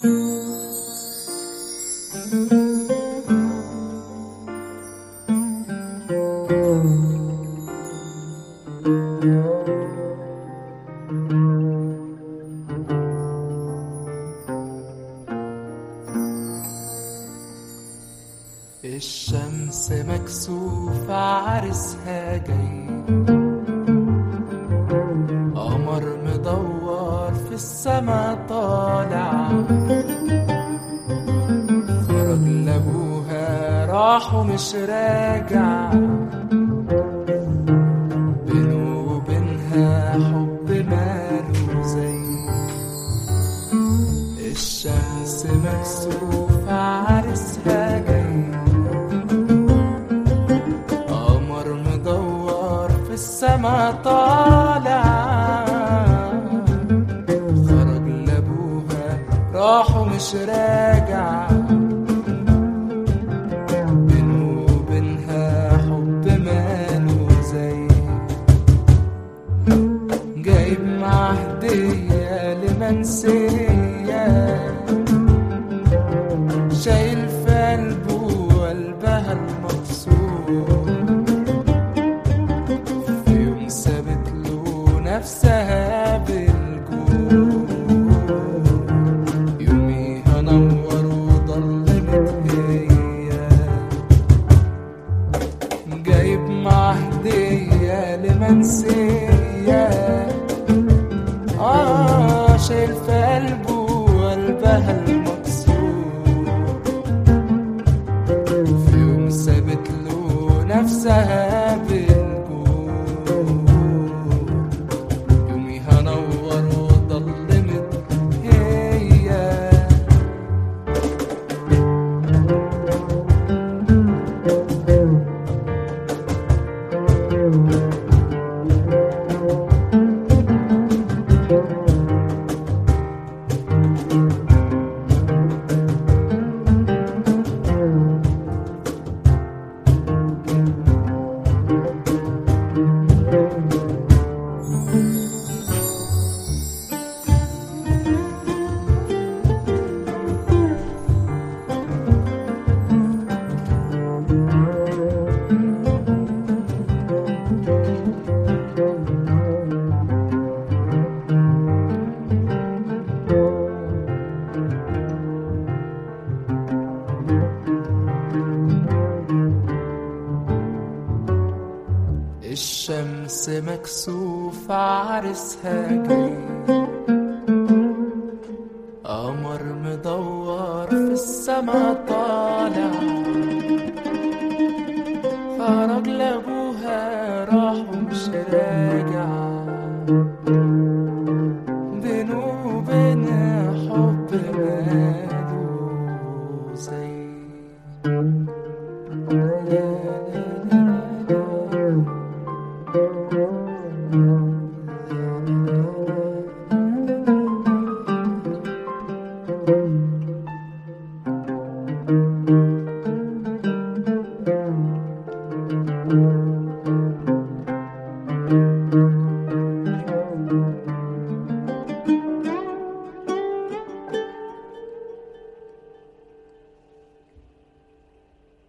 الشمس مكسوفة عرسها جاي قمر مدور في السما طالع خرج لابوها راح ومش راجع بينه وبينها حب ماله زي الشمس مكسوفة عرسها جاي قمر مدور في السما طالع خرج لابوها راح ومش راجع بينه وبينها حب ماله زي جايب معاه هدية لمنسية شايل في قلبه قلبها المكسور في يوم سابت له نفسها بالجور يوميها نور وضلمت هي جايب معاه هدية لمنسية آه شايل في قلبه قلبها المكسور في يوم سابت له نفسها بالجور يوميها نور وضلمت هي الشمس مكسوفة عرسها جاي قمر مدور في السما طالع خرج لابوها راح ومش راجع بينه وبينها حب ماله زي لا لا لا لا thank you